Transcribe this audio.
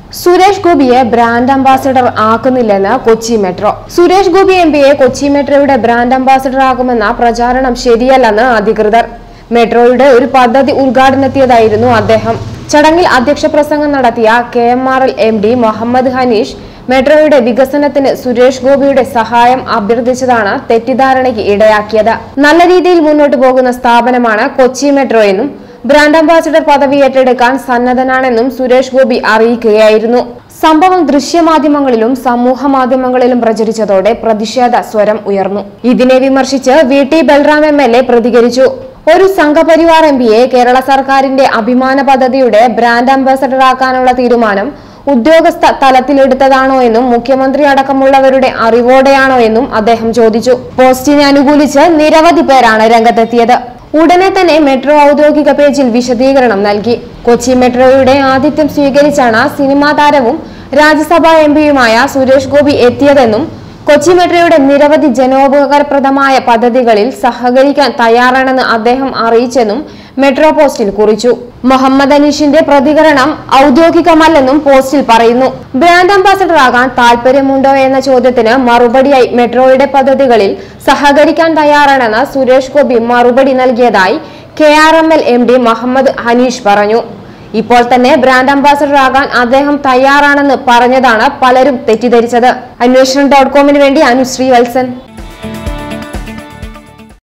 സുരേഷ് ഗോപിയെ brand ambassador ആക്കുന്നില്ലെന്ന് Kochi metro Suresh Gopi M പിയെ കൊച്ചി മെട്രോയുടെ ബ്രാൻഡ് അംബാസഡർ ആക്കുമെന്ന പ്രചാരണം ശരിയല്ലെന്ന് അധികൃതർ മെട്രോയുടെ ഒരു പദ്ധതി ഉദ്ഘാടനത്തിയതായിരുന്നു അദ്ദേഹം ചടങ്ങിൽ അധ്യക്ഷ പ്രസംഗം നടത്തിയ K M R L M D Muhammad Hanish മെട്രോയുടെ വികസനത്തിന് സുരേഷ് ഗോപിയുടെ സഹായം അഭ്യർത്ഥിച്ചതാണ് തെറ്റിദ്ധാരണയ്ക്ക് ഇടയാക്കിയത് നല്ല രീതിയിൽ മുന്നോട്ട് പോകുന്ന സ്ഥാപനമാണ് കൊച്ചി മെട്രോ എന്നും ബ്രാൻഡ് അംബാസിഡർ പദവി ഏറ്റെടുക്കാൻ സന്നദ്ധനാണെന്നും സുരേഷ് ഗോപി അറിയിക്കുകയായിരുന്നു സംഭവം ദൃശ്യമാധ്യമങ്ങളിലും സമൂഹ മാധ്യമങ്ങളിലും പ്രചരിച്ചതോടെ പ്രതിഷേധ സ്വരം ഉയർന്നു ഇതിനെ വിമർശിച്ച് V T Balram M L A പ്രതികരിച്ചു ഒരു സംഘപരിവാർ എം പിയെ കേരള സർക്കാരിന്റെ അഭിമാന പദ്ധതിയുടെ ബ്രാൻഡ് അംബാസഡറാക്കാനുള്ള തീരുമാനം ഉദ്യോഗസ്ഥ തലത്തിലെടുത്തതാണോ എന്നും മുഖ്യമന്ത്രി അടക്കമുള്ളവരുടെ അറിവോടെയാണോ എന്നും അദ്ദേഹം ചോദിച്ചു പോസ്റ്റിനെ അനുകൂലിച്ച് നിരവധി പേരാണ് രംഗത്തെത്തിയത് ഉടനെ തന്നെ മെട്രോ ഔദ്യോഗിക പേജിൽ വിശദീകരണം നൽകി കൊച്ചി മെട്രോയുടെ ആതിഥ്യം സ്വീകരിച്ചാണ് സിനിമാ താരവും രാജ്യസഭാ എം പിയുമായ സുരേഷ് ഗോപി എത്തിയതെന്നും കൊച്ചി മെട്രോയുടെ നിരവധി ജനോപകാരപ്രദമായ പദ്ധതികളിൽ സഹകരിക്കാൻ തയ്യാറാണെന്ന് അദ്ദേഹം അറിയിച്ചെന്നും മെട്രോ പോസ്റ്റിൽ കുറിച്ചു മുഹമ്മദ് അനീഷിന്റെ പ്രതികരണം ഔദ്യോഗികമല്ലെന്നും പോസ്റ്റിൽ പറയുന്നു ബ്രാൻഡ് അംബാസഡർ ആകാൻ താല്പര്യമുണ്ടോ എന്ന ചോദ്യത്തിന് മറുപടിയായി മെട്രോയുടെ പദ്ധതികളിൽ സഹകരിക്കാൻ തയ്യാറാണെന്ന് സുരേഷ് ഗോപി മറുപടി നൽകിയതായി K R M L M D Muhammad Hanish പറഞ്ഞു ഇപ്പോൾ തന്നെ ബ്രാൻഡ് അംബാസഡർ ആകാൻ അദ്ദേഹം തയ്യാറാണെന്ന് പറഞ്ഞതാണ് പലരും തെറ്റിദ്ധരിച്ചത് അന്വേഷണം ഡോട്ട് കോമിന് വേണ്ടി അനുശ്രീ വത്സൻ